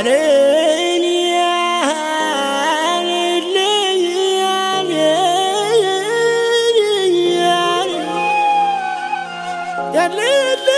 ليلي يا ليلي يا ليلي يا ليلي يا ليلي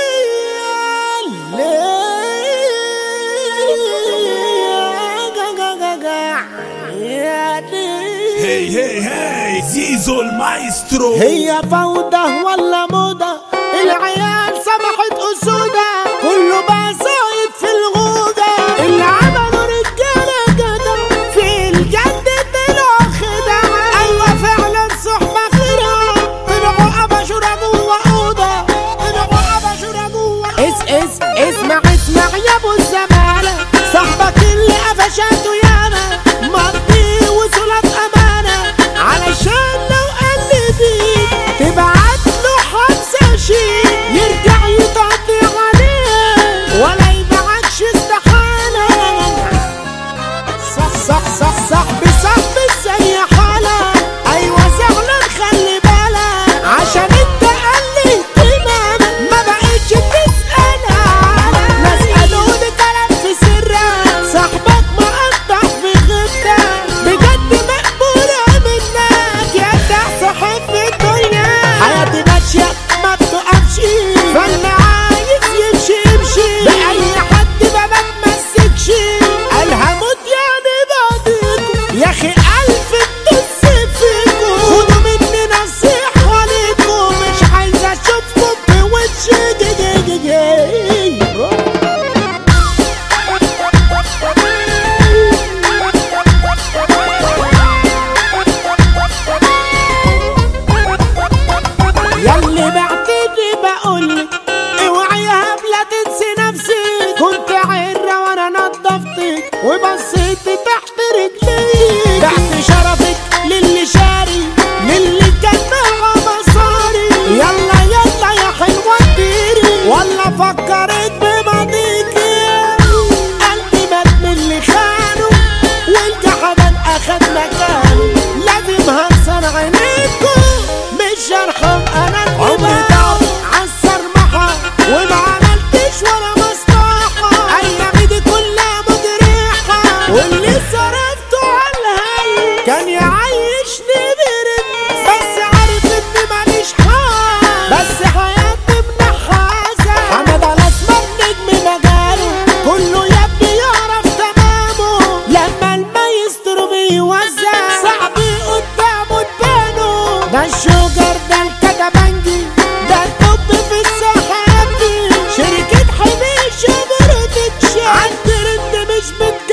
يا ليلي هي هي هي زيزو المايسترو هي فوضى ولا موضة العيال سمحت أسودة كله بقى زايد في الغودة اللي عملوا رجالة جدع في الجد طلعوا خدع أيوة فعلا صحبة خيرة طلعوا أبشرة جوه أوضة طلعوا أبشرة جوه اس اس اسمع اسمع يا أبو الزمالة صاحبك اللي قفشته ياما مضي وصلت أمانة علشان لو قل بيك تبعت له حبسة شيك يرجع يتقضي عليه ولا يبعتش استحالة صح صح صح صاحبي صاحبي زي حالة أيوة زعلان خلي بالك عشان انت قل اهتمامك ما بقتش تسأل عنك ناس قالوا لي كلام في سرك صاحبك مقطع في غيبتك بجد مقبولة منك يا ده صاحب في الدنيا حياتي ماشية ما بتقفش فانا عايز يمشي يمشي بأي حد ما بتمسكش قال هموت يعني بعدكم يا اخي ألف الدس فيكم خدوا مني نصيحة ليكم مش عايز اشوفكم بوشي جي جي جي جي ياللي بعتني بقولك اوعي يا هبلة تنسي نفسك كنت عرة وانا نضفتك وبصيت تحت رجليك بعت شرفك للي شاري للي كان معاه مصاري يلا يلا يا حلوة اديري ولا فكرت بماضيكي قلبي مات من اللي خانه والجحدان اخد مكانه لازم هكسر عينيكم مش هرحم انا عمري تعب عالصرمحة وما عملتش ولا مصلحة ايامي دي كلها مجرحة واللي صرفته على الهي كان يعيشني برد بس عارف اني ماليش حال بس حياتي منحاسة حمد على اسمر نجم مجاله كله يا ابني يعرف تمامه لما المايسترو بيوزع صعب قدامه تبانه ده الشوجر ده الكتبنجي ده الطب في السحاب دي شركة حبيشة بروتكشن عند رند مش بت